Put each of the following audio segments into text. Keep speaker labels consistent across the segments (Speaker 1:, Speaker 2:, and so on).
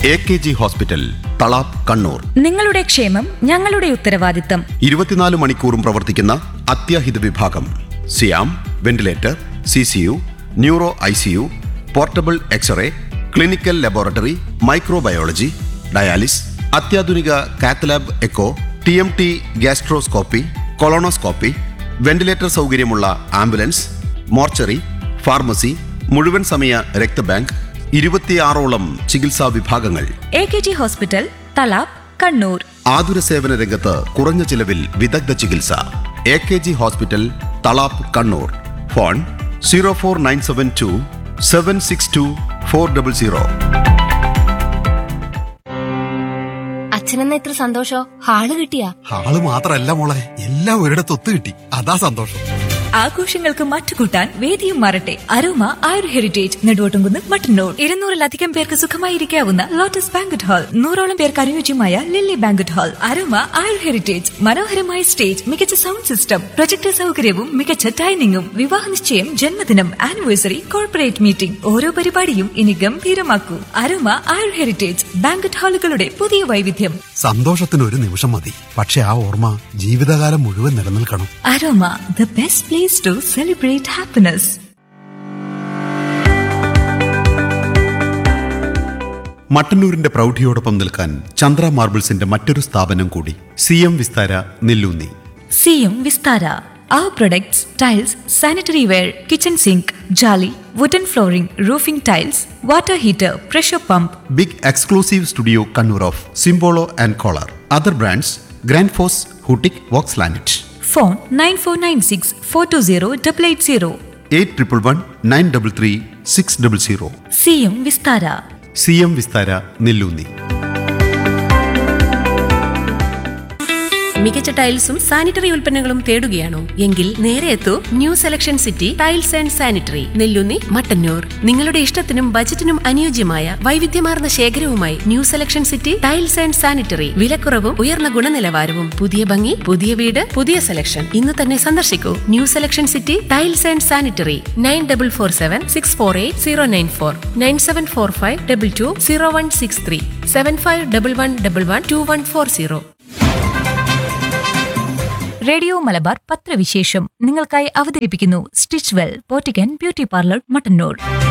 Speaker 1: A K G hospital Thalap Kannur
Speaker 2: നിങ്ങളുടെ ക്ഷേമം ഞങ്ങളുടെ ഉത്തരവാദിത്തം
Speaker 1: ഇരുപത്തിനാല് മണിക്കൂറും പ്രവർത്തിക്കുന്ന അത്യാഹിത വിഭാഗം സിയാം ventilator C C U neuro I C U portable x-ray clinical laboratory microbiology dialysis അത്യാധുനിക cath lab echo T M T gastroscopy colonoscopy ventilator സൗകര്യമുള്ള ആംബുലൻസ് മോർച്ചറി ഫാർമസി മുഴുവൻ സമയ രക്തബാങ്ക് ഇരുപത്തിയാറോളം ചികിത്സാ വിഭാഗങ്ങൾ
Speaker 2: A K G hospital Thalap Kannur
Speaker 1: ആതുര സേവന രംഗത്ത് കുറഞ്ഞ ചിലവിൽ വിദഗ്ധ ചികിത്സ A K G hospital Thalap Kannur phone zero four nine seven two seven six two four double zero
Speaker 3: അച്ഛനെന്ന ഇത്ര സന്തോഷോ ഹാള് കിട്ടിയാ
Speaker 4: ആള് മാത്രല്ല മോളെ എല്ലാം ഒരിടത്ത് ഒത്തു കിട്ടി അതാ സന്തോഷം
Speaker 2: ആഘോഷങ്ങൾക്ക് മറ്റുകൂട്ടാൻ വേദിയും മാറട്ടെ അരോമ ആയുർ ഹെറിറ്റേജ് നെടുവോട്ടുംകുന്ന് മട്ടന്നൂർ ഇരുന്നൂറിലധികം പേർക്ക് സുഖമായിരിക്കാവുന്ന ലോട്ടസ് ബാങ്കറ്റ് ഹാൾ നൂറോളം പേർക്ക് അനുയോജ്യമായ Lily banquet hall Aroma Ayur Heritage മനോഹരമായ സ്റ്റേജ് മികച്ച സൗണ്ട് സിസ്റ്റം പ്രൊജക്ടർ സൗകര്യവും മികച്ച ഡൈനിങ്ങും വിവാഹ നിശ്ചയം ജന്മദിനം ആനിവേഴ്സറി കോർപ്പറേറ്റ് മീറ്റിംഗ് ഓരോ പരിപാടിയും ഇനി ഗംഭീരമാക്കൂ അരോമ ആയുർ ഹെറിറ്റേജ് ബാങ്കറ്റ് ഹാളുകളുടെ പുതിയ വൈവിധ്യം
Speaker 4: സന്തോഷത്തിന് ഒരു നിമിഷം മതി പക്ഷെ ആ ഓർമ്മ ജീവിതകാലം മുഴുവൻ നിലനിൽക്കണം
Speaker 2: Aroma the best place to celebrate happiness
Speaker 1: മട്ടന്നൂരിന്റെ പ്രൗഢിയോടൊപ്പം നിൽക്കാൻ ചന്ദ്ര മാർബിൾസിന്റെ മറ്റൊരു സ്ഥാപനം കൂടി സി എം വിസ്താര നെല്ലൂന്നി
Speaker 2: സിയും Vistara Our products, tiles, sanitary ware, kitchen sink, jolly, wooden flooring, roofing tiles, water heater, pressure pump,
Speaker 1: big exclusive studio Kannur of Simbolo and Kohler other brands ഗ്രാൻഡ് ഫോസ് ഹൂട്ടിക് വോക്സ് ലാനറ്റ്
Speaker 2: phone 9496 420 880.
Speaker 1: Eight triple one nine double three six double zero
Speaker 2: സിയും Vistara
Speaker 1: C M Vistara Nellunni
Speaker 5: മികച്ച ടൈൽസും sanitary ഉൽപ്പന്നങ്ങളും തേടുകയാണോ എങ്കിൽ നേരെ എത്തൂ New Selection City Tiles and Sanitary Nellunni Mattannur നിങ്ങളുടെ ഇഷ്ടത്തിനും ബജറ്റിനും അനുയോജ്യമായ വൈവിധ്യമാർന്ന ശേഖരവുമായി New Selection City Tiles and Sanitary വിലക്കുറവും ഉയർന്ന ഗുണനിലവാരവും പുതിയ ഭംഗി പുതിയ വീട് പുതിയ സെലക്ഷൻ ഇന്ന് തന്നെ സന്ദർശിക്കൂ New Selection City Tiles and Sanitary nine double four seven six four eight zero nine four nine seven four five double two zero one six three seven five double one double one two one four zero
Speaker 2: radio Malabar പത്രവിശേഷം നിങ്ങൾക്കായി അവതരിപ്പിക്കുന്നു Stitch Well boutique beauty parlour Mattannur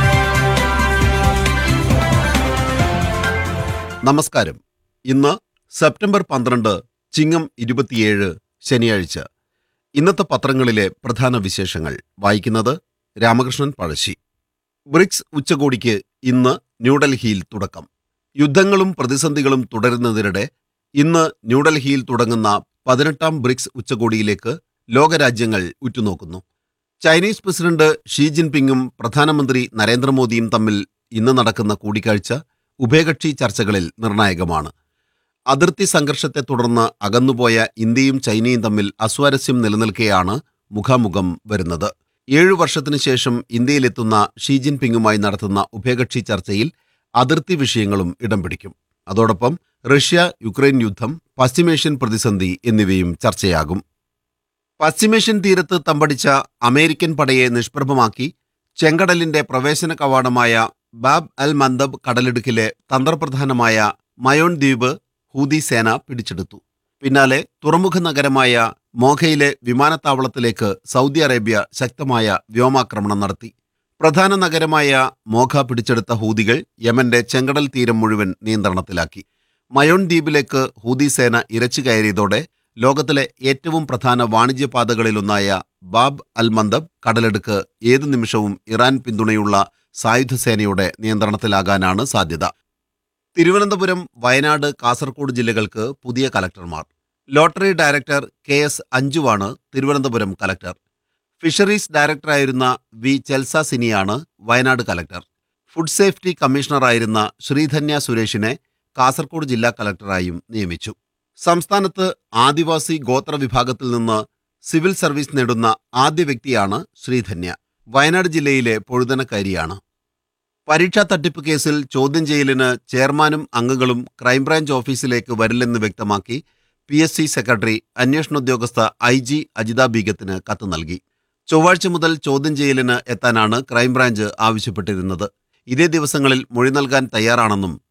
Speaker 1: നമസ്കാരം ഇന്ന് September പന്ത്രണ്ട് ചിങ്ങം ഇരുപത്തിയേഴ് ശനിയാഴ്ച ഇന്നത്തെ പത്രങ്ങളിലെ പ്രധാന വിശേഷങ്ങൾ വായിക്കുന്നത് രാമകൃഷ്ണൻ പഴശ്ശി ബ്രിക്സ് ഉച്ചകോടിക്ക് ഇന്ന് ന്യൂഡൽഹിയിൽ തുടക്കം യുദ്ധങ്ങളും പ്രതിസന്ധികളും തുടരുന്നതിനിടെ ഇന്ന് ന്യൂഡൽഹിയിൽ തുടങ്ങുന്ന പതിനെട്ടാം ബ്രിക്സ് ഉച്ചകോടിയിലേക്ക് ലോകരാജ്യങ്ങൾ ഉറ്റുനോക്കുന്നു ചൈനീസ് പ്രസിഡന്റ് ഷീ ജിൻപിങ്ങും പ്രധാനമന്ത്രി നരേന്ദ്രമോദിയും തമ്മിൽ ഇന്ന് നടക്കുന്ന കൂടിക്കാഴ്ച ഉഭയകക്ഷി ചർച്ചകളിൽ നിർണായകമാണ് അതിർത്തി സംഘർഷത്തെ തുടർന്ന് അകന്നുപോയ ഇന്ത്യയും ചൈനയും തമ്മിൽ അസ്വാരസ്യം നിലനിൽക്കെയാണ് മുഖാമുഖം വരുന്നത് ഏഴു വർഷത്തിനു ശേഷം ഇന്ത്യയിലെത്തുന്ന ഷീ ജിൻപിങ്ങുമായി നടത്തുന്ന ഉഭയകക്ഷി ചർച്ചയിൽ അതിർത്തി വിഷയങ്ങളും ഇടം പിടിക്കും അതോടൊപ്പം റഷ്യ യുക്രൈൻ യുദ്ധം പശ്ചിമേഷ്യൻ പ്രതിസന്ധി എന്നിവയും ചർച്ചയാകും പശ്ചിമേഷ്യൻ തീരത്ത് തമ്പടിച്ച അമേരിക്കൻ പടയെ നിഷ്പ്രഭമാക്കി ചെങ്കടലിന്റെ പ്രവേശന കവാടമായ ബാബ് അൽ മന്ദബ് കടലിടുക്കിലെ തന്ത്രപ്രധാനമായ മയോൺ ദ്വീപ് ഹൂതി സേന പിടിച്ചെടുത്തു പിന്നാലെ തുറമുഖ നഗരമായ മോഖയിലെ വിമാനത്താവളത്തിലേക്ക് സൗദി അറേബ്യ ശക്തമായ വ്യോമാക്രമണം നടത്തി പ്രധാന നഗരമായ മോഖ പിടിച്ചെടുത്ത ഹൂതികൾ യമന്റെ ചെങ്കടൽ തീരം മുഴുവൻ നിയന്ത്രണത്തിലാക്കി മയോൺ ദ്വീപിലേക്ക് ഹൂതി സേന ഇരച്ചു കയറിയതോടെ ലോകത്തിലെ ഏറ്റവും പ്രധാന വാണിജ്യപാതകളിലൊന്നായ ബാബ് അൽ മന്ദബ് കടലെടുക്ക് ഏതു നിമിഷവും ഇറാൻ പിന്തുണയുള്ള സായുധ സേനയുടെ നിയന്ത്രണത്തിലാകാനാണ് സാധ്യത തിരുവനന്തപുരം വയനാട് കാസർഗോഡ് ജില്ലകൾക്ക് പുതിയ കലക്ടർമാർ ലോട്ടറി ഡയറക്ടർ കെ എസ് അഞ്ജുവാണ് തിരുവനന്തപുരം കലക്ടർ ഫിഷറീസ് ഡയറക്ടറായിരുന്ന വി ചെൽസ സിനിയാണ് വയനാട് കലക്ടർ ഫുഡ് സേഫ്റ്റി കമ്മീഷണറായിരുന്ന ശ്രീധന്യ സുരേഷിനെ കാസർഗോഡ് ജില്ലാ കലക്ടറായും നിയമിച്ചു സംസ്ഥാനത്ത് ആദിവാസി ഗോത്ര വിഭാഗത്തിൽ നിന്ന് സിവിൽ സർവീസ് നേടുന്ന ആദ്യ വ്യക്തിയാണ് ശ്രീധന്യ വയനാട് ജില്ലയിലെ പൊഴുതനക്കാരിയാണ് പരീക്ഷാ തട്ടിപ്പ് കേസിൽ ചോദ്യം ചെയ്യലിന് ചെയർമാനും അംഗങ്ങളും ക്രൈംബ്രാഞ്ച് ഓഫീസിലേക്ക് വരില്ലെന്ന് വ്യക്തമാക്കി പി എസ് സി സെക്രട്ടറി അന്വേഷണ ഉദ്യോഗസ്ഥ ഐ ജി അജിത ബീഗത്തിന് കത്ത് നൽകി ചൊവ്വാഴ്ച മുതൽ ചോദ്യം ചെയ്യലിന് എത്താനാണ് ക്രൈംബ്രാഞ്ച് ആവശ്യപ്പെട്ടിരുന്നത് ഇതേ ദിവസങ്ങളിൽ മൊഴി നൽകാൻ തയ്യാറാണെന്നും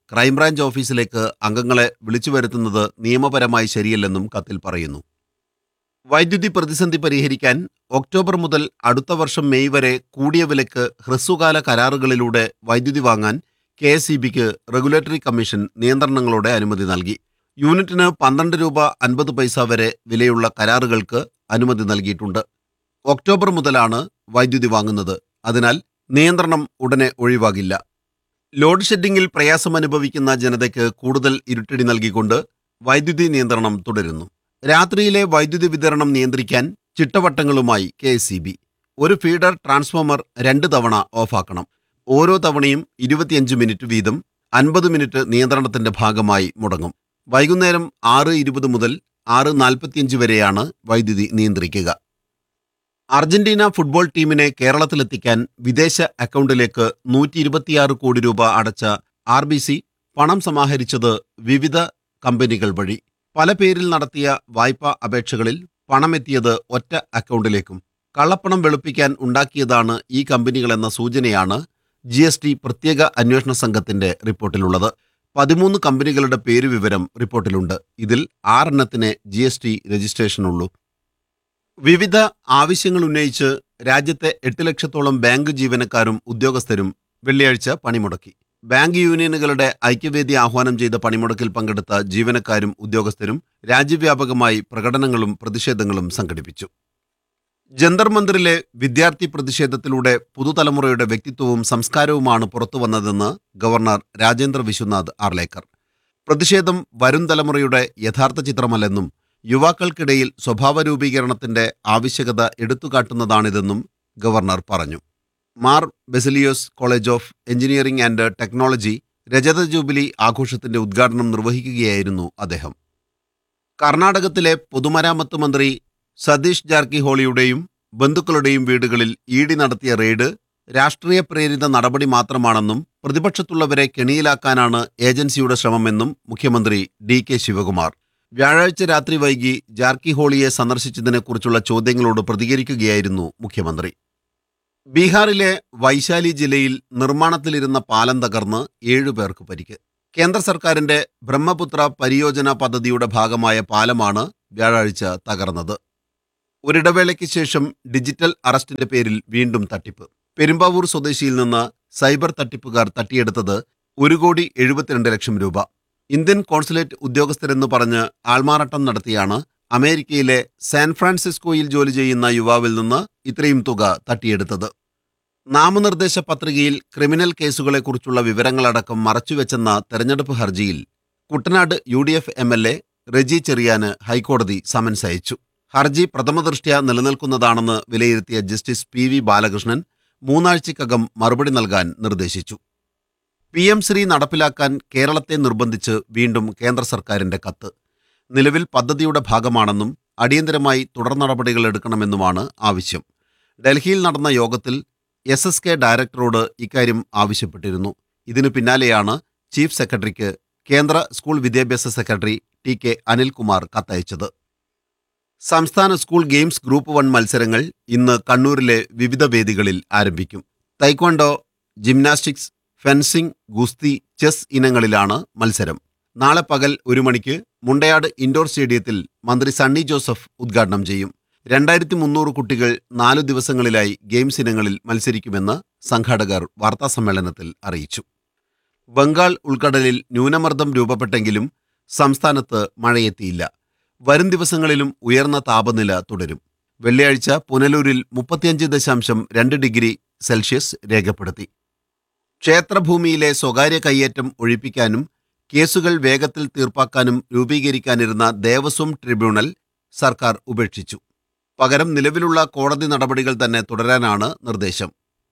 Speaker 1: ക്രൈംബ്രാഞ്ച് ഓഫീസിലേക്ക് അംഗങ്ങളെ വിളിച്ചു വരുത്തുന്നത് നിയമപരമായി ശരിയല്ലെന്നും കത്തിൽ പറയുന്നു വൈദ്യുതി പ്രതിസന്ധി പരിഹരിക്കാൻ ഒക്ടോബർ മുതൽ അടുത്ത വർഷം മെയ് വരെ കൂടിയ വിലക്ക് ഹ്രസ്വകാല കരാറുകളിലൂടെ വൈദ്യുതി വാങ്ങാൻ കെ എസ് ഇ ബിക്ക് റെഗുലേറ്ററി കമ്മീഷൻ നിയന്ത്രണങ്ങളോടെ അനുമതി നൽകി യൂണിറ്റിന് പന്ത്രണ്ട് രൂപ അൻപത് പൈസ വരെ വിലയുള്ള കരാറുകൾക്ക് അനുമതി നൽകിയിട്ടുണ്ട് ഒക്ടോബർ മുതലാണ് വൈദ്യുതി വാങ്ങുന്നത് അതിനാൽ നിയന്ത്രണം ഉടനെ ഒഴിവാകില്ല ലോഡ് ഷെഡിംഗിൽ പ്രയാസം അനുഭവിക്കുന്ന ജനതയ്ക്ക് കൂടുതൽ ഇരുട്ടടി നൽകിക്കൊണ്ട് വൈദ്യുതി നിയന്ത്രണം തുടരുന്നു രാത്രിയിലെ വൈദ്യുതി വിതരണം നിയന്ത്രിക്കാൻ ചിട്ടവട്ടങ്ങളുമായി കെ ഒരു ഫീഡർ ട്രാൻസ്ഫോമർ രണ്ട് തവണ ഓഫാക്കണം ഓരോ തവണയും ഇരുപത്തിയഞ്ച് മിനിറ്റ് വീതം അൻപത് മിനിറ്റ് നിയന്ത്രണത്തിന്റെ ഭാഗമായി മുടങ്ങും വൈകുന്നേരം ആറ് ഇരുപത് മുതൽ ആറ് നാൽപ്പത്തിയഞ്ച് വരെയാണ് വൈദ്യുതി നിയന്ത്രിക്കുക അർജന്റീന ഫുട്ബോൾ ടീമിനെ കേരളത്തിലെത്തിക്കാൻ വിദേശ അക്കൗണ്ടിലേക്ക് നൂറ്റി ഇരുപത്തിയാറ് കോടി രൂപ അടച്ച ആർ ബി സി പണം സമാഹരിച്ചത് വിവിധ കമ്പനികൾ വഴി പല പേരിൽ നടത്തിയ വായ്പാ അപേക്ഷകളിൽ പണമെത്തിയത് ഒറ്റ അക്കൗണ്ടിലേക്കും കള്ളപ്പണം വെളുപ്പിക്കാൻ ഉണ്ടാക്കിയതാണ് ഈ കമ്പനികളെന്ന സൂചനയാണ് ജി എസ് ടി പ്രത്യേക അന്വേഷണ സംഘത്തിന്റെ റിപ്പോർട്ടിലുള്ളത് പതിമൂന്ന് കമ്പനികളുടെ പേരുവിവരം റിപ്പോർട്ടിലുണ്ട് ഇതിൽ ആറെണ്ണത്തിന് ജി എസ് ടി രജിസ്ട്രേഷനുള്ളൂ വിവിധ ആവശ്യങ്ങൾ ഉന്നയിച്ച് രാജ്യത്തെ എട്ട് ലക്ഷത്തോളം ബാങ്ക് ജീവനക്കാരും ഉദ്യോഗസ്ഥരും വെള്ളിയാഴ്ച പണിമുടക്കി ബാങ്ക് യൂണിയനുകളുടെ ഐക്യവേദി ആഹ്വാനം ചെയ്ത പണിമുടക്കിൽ പങ്കെടുത്ത ജീവനക്കാരും ഉദ്യോഗസ്ഥരും രാജ്യവ്യാപകമായി പ്രകടനങ്ങളും പ്രതിഷേധങ്ങളും സംഘടിപ്പിച്ചു ജന്തർ മന്ദിറിലെ വിദ്യാർത്ഥി പ്രതിഷേധത്തിലൂടെ പുതുതലമുറയുടെ വ്യക്തിത്വവും സംസ്കാരവുമാണ് പുറത്തുവന്നതെന്ന് ഗവർണർ രാജേന്ദ്ര വിശ്വനാഥ് ആർലേക്കർ പ്രതിഷേധം വരും തലമുറയുടെ യഥാർത്ഥ ചിത്രമല്ലെന്നും യുവാക്കൾക്കിടയിൽ സ്വഭാവ രൂപീകരണത്തിന്റെ ആവശ്യകത എടുത്തുകാട്ടുന്നതാണിതെന്നും ഗവർണർ പറഞ്ഞു Mar Baselios college of engineering and technology രജത ജൂബിലി ആഘോഷത്തിന്റെ ഉദ്ഘാടനം നിർവഹിക്കുകയായിരുന്നു അദ്ദേഹം കർണാടകത്തിലെ പൊതുമരാമത്ത് മന്ത്രി സതീഷ് ജാർക്കിഹോളിയുടെയും ബന്ധുക്കളുടെയും വീടുകളിൽ ഇ ഡി നടത്തിയ റെയ്ഡ് രാഷ്ട്രീയ പ്രേരിത നടപടി മാത്രമാണെന്നും പ്രതിപക്ഷത്തുള്ളവരെ കെണിയിലാക്കാനാണ് ഏജൻസിയുടെ ശ്രമമെന്നും മുഖ്യമന്ത്രി ഡി കെ ശിവകുമാർ വ്യാഴാഴ്ച രാത്രി വൈകി ജാർക്കിഹോളിയെ സന്ദർശിച്ചതിനെക്കുറിച്ചുള്ള ചോദ്യങ്ങളോട് പ്രതികരിക്കുകയായിരുന്നു മുഖ്യമന്ത്രി ബീഹാറിലെ വൈശാലി ജില്ലയിൽ നിർമ്മാണത്തിലിരുന്ന പാലം തകർന്ന് ഏഴുപേർക്ക് പരിക്ക് കേന്ദ്ര സർക്കാരിന്റെ ബ്രഹ്മപുത്ര പരിയോജന പദ്ധതിയുടെ ഭാഗമായ പാലമാണ് വ്യാഴാഴ്ച തകർന്നത് ഒരിടവേളയ്ക്ക് ശേഷം ഡിജിറ്റൽ അറസ്റ്റിന്റെ പേരിൽ വീണ്ടും തട്ടിപ്പ് പെരുമ്പാവൂർ സ്വദേശിയിൽ നിന്ന് സൈബർ തട്ടിപ്പുകാർ തട്ടിയെടുത്തത് ഒരു കോടി എഴുപത്തിരണ്ട് ലക്ഷം രൂപ ഇന്ത്യൻ കോൺസുലേറ്റ് ഉദ്യോഗസ്ഥരെന്ന് പറഞ്ഞ് ആൾമാറാട്ടം നടത്തിയാണ് അമേരിക്കയിലെ സാൻ ഫ്രാൻസിസ്കോയിൽ ജോലി ചെയ്യുന്ന യുവാവിൽ നിന്ന് ഇത്രയും തുക തട്ടിയെടുത്തത് നാമനിർദ്ദേശ പത്രികയിൽ ക്രിമിനൽ കേസുകളെക്കുറിച്ചുള്ള വിവരങ്ങളടക്കം മറച്ചുവെച്ചെന്ന തെരഞ്ഞെടുപ്പ് ഹർജിയിൽ Kuttanad U D F M L A Reji ചെറിയാന് ഹൈക്കോടതി സമൻസ് അയച്ചു ഹർജി പ്രഥമദൃഷ്ട്യാ നിലനിൽക്കുന്നതാണെന്ന് വിലയിരുത്തിയ ജസ്റ്റിസ് പി വി ബാലകൃഷ്ണൻ മൂന്നാഴ്ചക്കകം മറുപടി നൽകാൻ നിർദ്ദേശിച്ചു പി എം ശ്രീ നടപ്പിലാക്കാൻ കേരളത്തെ നിർബന്ധിച്ച് വീണ്ടും കേന്ദ്ര സർക്കാരിന്റെ കത്ത് നിലവിൽ പദ്ധതിയുടെ ഭാഗമാണെന്നും അടിയന്തരമായി തുടർ നടപടികൾ എടുക്കണമെന്നുമാണ് ആവശ്യം ഡൽഹിയിൽ നടന്ന യോഗത്തിൽ എസ് എസ് കെ ഡയറക്ടറോട് ഇക്കാര്യം ആവശ്യപ്പെട്ടിരുന്നു ഇതിനു പിന്നാലെയാണ് ചീഫ് സെക്രട്ടറിക്ക് കേന്ദ്ര സ്കൂൾ വിദ്യാഭ്യാസ സെക്രട്ടറി ടി കെ അനിൽകുമാർ കത്തയച്ചത് സംസ്ഥാന സ്കൂൾ ഗെയിംസ് ഗ്രൂപ്പ് വൺ മത്സരങ്ങൾ ഇന്ന് കണ്ണൂരിലെ വിവിധ വേദികളിൽ ആരംഭിക്കും തൈക്വണ്ടോ ജിംനാസ്റ്റിക്സ് ഫെൻസിംഗ് ഗുസ്തി ചെസ് ഇനങ്ങളിലാണ് മത്സരം നാളെ പകൽ ഒരു മണിക്ക് മുണ്ടയാട് ഇൻഡോർ സ്റ്റേഡിയത്തിൽ മന്ത്രി സണ്ണി ജോസഫ് ഉദ്ഘാടനം ചെയ്യും രണ്ടായിരത്തി മുന്നൂറ് കുട്ടികൾ നാലു ദിവസങ്ങളിലായി ഗെയിംസ് ഇനങ്ങളിൽ മത്സരിക്കുമെന്ന് സംഘാടകർ വാർത്താസമ്മേളനത്തിൽ അറിയിച്ചു ബംഗാൾ ഉൾക്കടലിൽ ന്യൂനമർദ്ദം രൂപപ്പെട്ടെങ്കിലും സംസ്ഥാനത്ത് മഴയെത്തിയില്ല വരും ദിവസങ്ങളിലും ഉയർന്ന താപനില തുടരും വെള്ളിയാഴ്ച പുനലൂരിൽ മുപ്പത്തിയഞ്ച് ദശാംശം രണ്ട് ഡിഗ്രി സെൽഷ്യസ് രേഖപ്പെടുത്തി ക്ഷേത്രഭൂമിയിലെ സ്വകാര്യ കയ്യേറ്റം ഒഴിപ്പിക്കാനും കേസുകൾ വേഗത്തിൽ തീർപ്പാക്കാനും രൂപീകരിക്കാനിരുന്ന ദേവസ്വം ട്രിബ്യൂണൽ സർക്കാർ ഉപേക്ഷിച്ചു പകരം നിലവിലുള്ള കോടതി നടപടികൾ തന്നെ തുടരാനാണ് നിർദ്ദേശം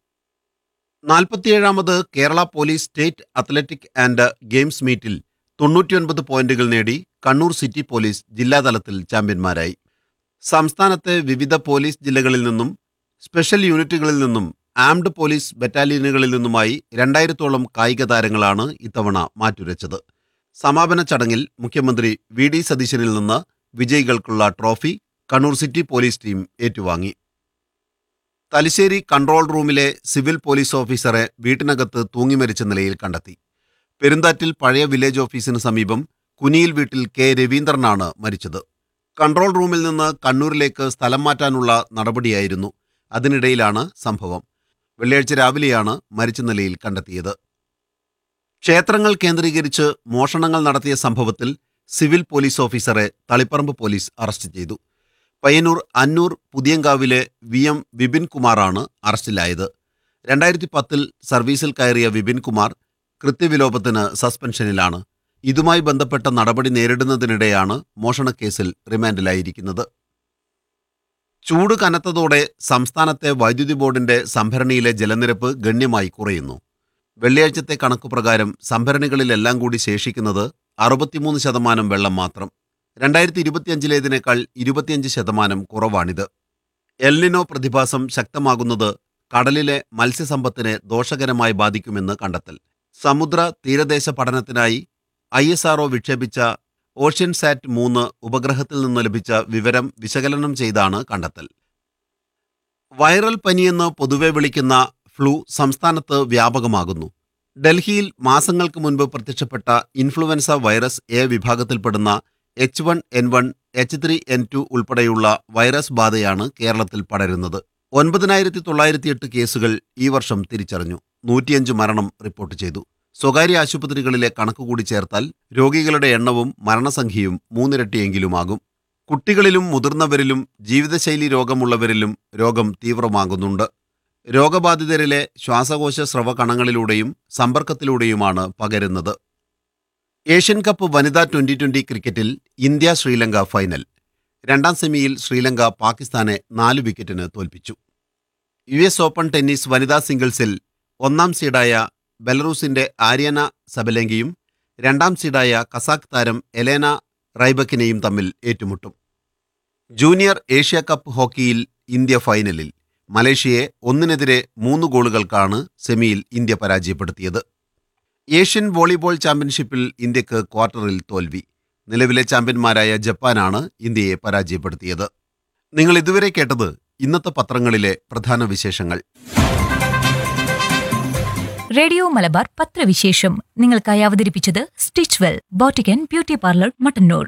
Speaker 1: നാൽപ്പത്തിയേഴാമത് Kerala police state athletic and games മീറ്റിൽ തൊണ്ണൂറ്റിയൊൻപത് പോയിന്റുകൾ നേടി കണ്ണൂർ സിറ്റി പോലീസ് ജില്ലാതലത്തിൽ ചാമ്പ്യന്മാരായി സംസ്ഥാനത്തെ വിവിധ പോലീസ് ജില്ലകളിൽ നിന്നും സ്പെഷ്യൽ യൂണിറ്റുകളിൽ നിന്നും ആംഡ് പോലീസ് ബറ്റാലിയനുകളിൽ നിന്നുമായി രണ്ടായിരത്തോളം കായിക താരങ്ങളാണ് ഇത്തവണ മാറ്റുരച്ചത് സമാപന ചടങ്ങിൽ മുഖ്യമന്ത്രി വി ഡി സതീശനിൽ നിന്ന് വിജയികൾക്കുള്ള trophy Kannur city police team ഏറ്റുവാങ്ങി തലശ്ശേരി കൺട്രോൾ റൂമിലെ സിവിൽ പോലീസ് ഓഫീസറെ വീട്ടിനകത്ത് തൂങ്ങിമരിച്ച നിലയിൽ കണ്ടെത്തി പെരുന്താറ്റിൽ പഴയ വില്ലേജ് ഓഫീസിന് സമീപം കുനിയിൽ വീട്ടിൽ കെ രവീന്ദ്രനാണ് മരിച്ചത് കൺട്രോൾ റൂമിൽ നിന്ന് കണ്ണൂരിലേക്ക് സ്ഥലം മാറ്റാനുള്ള നടപടിയായിരുന്നു അതിനിടയിലാണ് സംഭവം വെള്ളിയാഴ്ച രാവിലെയാണ് മരിച്ച നിലയിൽ കണ്ടെത്തിയത് ക്ഷേത്രങ്ങൾ കേന്ദ്രീകരിച്ച് മോഷണങ്ങൾ നടത്തിയ സംഭവത്തിൽ സിവിൽ പോലീസ് ഓഫീസറെ തളിപ്പറമ്പ് പോലീസ് അറസ്റ്റ് ചെയ്തു പയ്യന്നൂർ അന്നൂർ പുതിയങ്കാവിലെ വി എം വിപിൻ കുമാറാണ് അറസ്റ്റിലായത് രണ്ടായിരത്തി പത്തിൽ സർവീസിൽ കയറിയ വിപിൻ കുമാർ കൃത്യവിലോപത്തിന് സസ്പെൻഷനിലാണ് ഇതുമായി ബന്ധപ്പെട്ട നടപടി നേരിടുന്നതിനിടെയാണ് മോഷണക്കേസിൽ റിമാൻഡിലായിരിക്കുന്നത് ചൂട് കനത്തതോടെ സംസ്ഥാനത്തെ വൈദ്യുതി ബോർഡിന്റെ സംഭരണിയിലെ ജലനിരപ്പ് ഗണ്യമായി കുറയുന്നു വെള്ളിയാഴ്ചത്തെ കണക്കുപ്രകാരം സംഭരണികളിലെല്ലാം കൂടി ശേഷിക്കുന്നത് അറുപത്തിമൂന്ന് ശതമാനം വെള്ളം മാത്രം രണ്ടായിരത്തി ഇരുപത്തിയഞ്ചിലേതിനേക്കാൾ ഇരുപത്തിയഞ്ച് ശതമാനം കുറവാണിത് എൽനിനോ പ്രതിഭാസം ശക്തമാകുന്നത് കടലിലെ മത്സ്യസമ്പത്തിനെ ദോഷകരമായി ബാധിക്കുമെന്ന് കണ്ടെത്തൽ സമുദ്ര തീരദേശ പഠനത്തിനായി ഐ എസ് ആർഒ വിക്ഷേപിച്ച ഓഷ്യൻ സാറ്റ് മൂന്ന് ഉപഗ്രഹത്തിൽ നിന്ന് ലഭിച്ച വിവരം വിശകലനം ചെയ്താണ് കണ്ടെത്തൽ വൈറൽ പനിയെന്ന് പൊതുവെ വിളിക്കുന്ന ഫ്ലൂ സംസ്ഥാനത്ത് വ്യാപകമാകുന്നു ഡൽഹിയിൽ മാസങ്ങൾക്ക് മുൻപ് പ്രത്യക്ഷപ്പെട്ട ഇൻഫ്ലുവൻസ വൈറസ് എ വിഭാഗത്തിൽപ്പെടുന്ന H one N one H three N two ഉൾപ്പെടെയുള്ള വൈറസ് ബാധയാണ് കേരളത്തിൽ പടരുന്നത് ഒൻപതിനായിരത്തി തൊള്ളായിരത്തി എട്ട് കേസുകൾ ഈ വർഷം തിരിച്ചറിഞ്ഞു നൂറ്റിയഞ്ച് മരണം റിപ്പോർട്ട് ചെയ്തു സ്വകാര്യ ആശുപത്രികളിലെ കണക്കുകൂടി ചേർത്താൽ രോഗികളുടെ എണ്ണവും മരണസംഖ്യയും മൂന്നിരട്ടിയെങ്കിലുമാകും കുട്ടികളിലും മുതിർന്നവരിലും ജീവിതശൈലി രോഗമുള്ളവരിലും രോഗം തീവ്രമാകുന്നുണ്ട് രോഗബാധിതരിലെ ശ്വാസകോശ സ്രവകണങ്ങളിലൂടെയും സമ്പർക്കത്തിലൂടെയുമാണ് പകരുന്നത് ഏഷ്യൻ കപ്പ് വനിതാ ട്വന്റി ട്വന്റി ക്രിക്കറ്റിൽ ഇന്ത്യ ശ്രീലങ്ക ഫൈനൽ രണ്ടാം സെമിയിൽ ശ്രീലങ്ക പാകിസ്ഥാനെ നാല് വിക്കറ്റിന് തോൽപ്പിച്ചു യു എസ് ഓപ്പൺ ടെന്നീസ് വനിതാ സിംഗിൾസിൽ ഒന്നാം സീഡായ ബെലറൂസിന്റെ ആര്യന സബലെങ്കിയും രണ്ടാം സീഡായ കസാഖ് താരം എലേന റൈബക്കിനെയും തമ്മിൽ ഏറ്റുമുട്ടും ജൂനിയർ ഏഷ്യ കപ്പ് ഹോക്കിയിൽ ഇന്ത്യ ഫൈനലിൽ മലേഷ്യയെ ഒന്നിനെതിരെ മൂന്ന് ഗോളുകൾക്കാണ് സെമിയിൽ ഇന്ത്യ പരാജയപ്പെടുത്തിയത് ഏഷ്യൻ വോളിബോൾ ചാമ്പ്യൻഷിപ്പിൽ ഇന്ത്യക്ക് ക്വാർട്ടറിൽ തോൽവി നിലവിലെ ചാമ്പ്യന്മാരായ ജപ്പാനാണ് ഇന്ത്യയെ പരാജയപ്പെടുത്തിയത് നിങ്ങൾ ഇതുവരെ കേട്ടത് ഇന്നത്തെ പത്രങ്ങളിലെ പ്രധാന വിശേഷങ്ങൾ
Speaker 2: റേഡിയോ മലബാർ പത്രവിശേഷം നിങ്ങൾക്കായി അവതരിപ്പിച്ചത് Stitch Well boutique beauty parlour Mattannur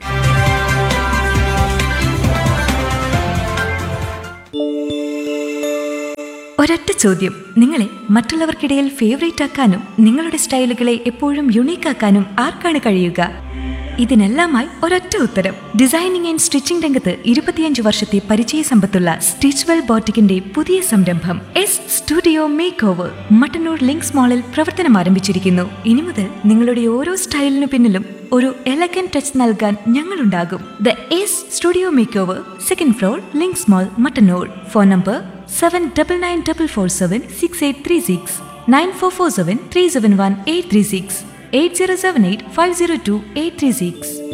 Speaker 2: ഒരൊറ്റ ചോദ്യം നിങ്ങളെ മറ്റുള്ളവർക്കിടയിൽ ഫേവറേറ്റ് ആക്കാനും നിങ്ങളുടെ സ്റ്റൈലുകളെ എപ്പോഴും യുണീക്ക് ആക്കാനും ആർക്കാണ് കഴിയുക ഇതിനെല്ലാമായി ഒരൊറ്റ ഉത്തരം ഡിസൈനിങ് ആൻഡ് സ്റ്റിച്ചിംഗ് രംഗത്ത് ഇരുപത്തിയഞ്ച് വർഷത്തെ പരിചയ സമ്പത്തുള്ള സ്റ്റിച്ച്വെൽ ബോട്ടിക്കിന്റെ പുതിയ സംരംഭം S studio make over Mattannur Links മാളിൽ പ്രവർത്തനം ആരംഭിച്ചിരിക്കുന്നു ഇനി മുതൽ നിങ്ങളുടെ ഓരോ സ്റ്റൈലിനു പിന്നിലും ഒരു എലഗൻ ടച്ച് നൽകാൻ ഞങ്ങളുണ്ടാകും the S studio make over second floor Links mall Mattannur phone number seven double nine double four seven six eight three six nine four four seven three seven one eight three six eight zero seven eight five zero two eight three six